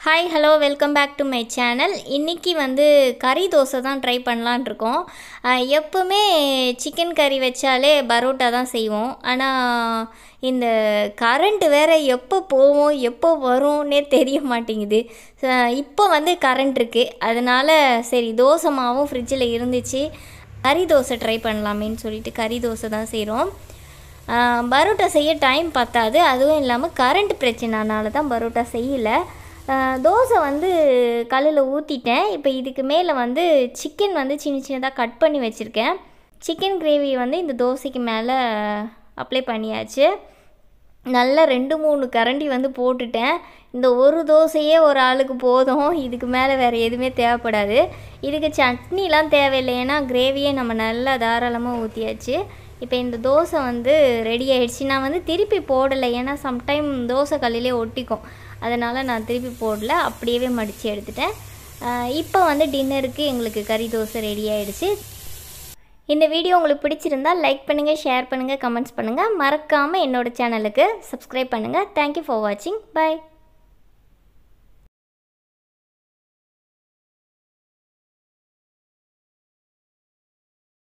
hi hello welcome back to my channel இன்றைக்கி வந்து கறி தோசை தான் ட்ரை பண்ணலான் இருக்கோம் அஹ் எப்பவுமே சிக்கன் கறி வச்சாலே பரோட்டா தான் செய்வோம் ஆனால் இந்த கரண்ட் வேறு எப்போ போவோம் எப்போ வரும்னே தெரிய மாட்டேங்குது ச- இப்போ வந்து கரண்ட் இருக்குது அதனால் சரி தோசை மாவும் ஃப்ரிட்ஜில் இருந்துச்சு கறி தோசை ட்ரை பண்ணலாமேன்னு சொல்லிட்டு கறி தோசை தான் செய்கிறோம் பரோட்டா செய்ய டைம் பத்தாது அதுவும் இல்லாமல் கரண்ட் பிரச்சனைனால தான் பரோட்டா செய்யலை ஆஹ் தோசை வந்து கல்லில் ஊற்றிட்டேன் இப்போ இதுக்கு மேலே வந்து சிக்கன் வந்து சின்ன சின்னதாக கட் பண்ணி வச்சுருக்கேன் சிக்கன் கிரேவி வந்து இந்த தோசைக்கு மேலே அப்ளை பண்ணியாச்சு நல்லா ரெண்டு மூணு கரண்டி வந்து போட்டுட்டேன் இந்த ஒரு தோசையே ஒரு ஆளுக்கு போதும் இதுக்கு மேலே வேறு எதுவுமே தேவைப்படாது இதுக்கு சட்னிலாம் தேவையில்லை ஏன்னா கிரேவியே நம்ம நல்லா தாராளமாக ஊற்றியாச்சு இப்போ இந்த தோசை வந்து ரெடி ஆயிடுச்சு நான் வந்து திருப்பி போடலை ஏன்னா சம்டைம் தோசை கல்லிலே ஒட்டிக்கும் அதனால் நான் திருப்பி போடல அப்படியே மடித்து எடுத்துட்டேன் ஆஹ் இப்போ வந்து டின்னருக்கு எங்களுக்கு கறி தோசை ரெடி ஆயிடுச்சு இந்த வீடியோ உங்களுக்கு பிடிச்சிருந்தா லைக் பண்ணுங்கள் ஷேர் பண்ணுங்கள் கமெண்ட்ஸ் பண்ணுங்கள் மறக்காமல் என்னோட சேனலுக்கு சப்ஸ்கிரைப் பண்ணுங்கள் தேங்க்யூ ஃபார் வாட்சிங் பை